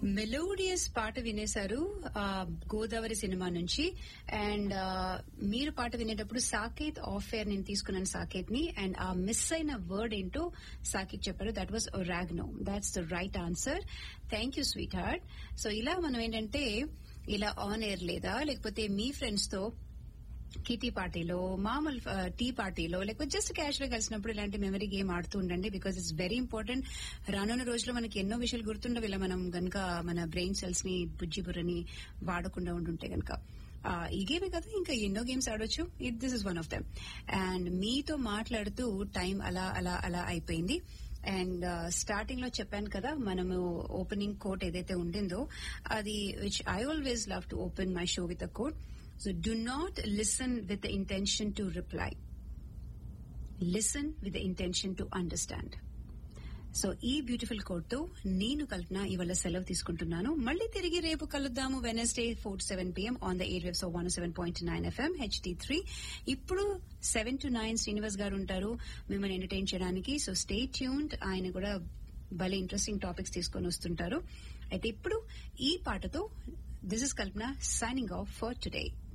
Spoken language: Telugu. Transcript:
మెలోడియస్ పాట వినేశారు ఆ, గోదావరి సినిమా నుంచి అండ్ మీరు పాట వినేటప్పుడు సాకేత్ ఆఫ్ ఎయిర్ నేను తీసుకున్నాను సాకేత్ ని అండ్ ఆ మిస్ అయిన వర్డ్ ఏంటో సాకేత్ చెప్పారు that was oregano that's the right answer thank you sweetheart so ఇలా మనం ఏంటంటే ఇలా ఆన్ ఎయిర్ లేదా లేకపోతే మీ ఫ్రెండ్స్ తో కిటీ పార్టీలో మామూలు ఆ, టీ పార్టీలో లేకపోతే జస్ట్ క్యాషువల్ కలిసినప్పుడు ఇలాంటి మెమరీ గేమ్ ఆడుతూ ఉండండి బికాస్ ఇట్స్ వెరీ ఇంపార్టెంట్ రానున్న రోజుల్లో మనకి ఎన్నో విషయాలు గుర్తుండవు ఇలా మనం గనక మన బ్రెయిన్ సెల్స్ ని బుజ్జి బుర్రని వాడకుండా ఉండుంటే గనక ఆ, ఈ గేమే కదా ఇంకా ఎన్నో గేమ్స్ ఆడొచ్చు it this is one of them and మీతో మాట్లాడుతూ టైం అలా అలా అలా అయిపోయింది అండ్ స్టార్టింగ్ లో చెప్పాను కదా మనము ఓపెనింగ్ కోట్ ఏదైతే ఉండిందో అది which I always love to open my show with a quote so do not listen with the intention to reply. Listen with the intention to understand. So ఈ బ్యూటిఫుల్ కోడ్ తో నేను కల్పన ఇవాళ సెలవు తీసుకుంటున్నాను మళ్ళీ తిరిగి రేపు కలుద్దాము Wednesday four seven PM on the airwaves one seven point nine FM HD three ఇప్పుడు seven two nine Srinivas garu ఉంటారు మిమ్మల్ని ఎంటర్టైన్ చేయడానికి సో స్టే ట్యూన్డ్ ఆయన కూడా భలే ఇంట్రెస్టింగ్ టాపిక్స్ తీసుకొని వస్తుంటారు అయితే ఇప్పుడు ఈ పాటతో this is Kalpana signing off for today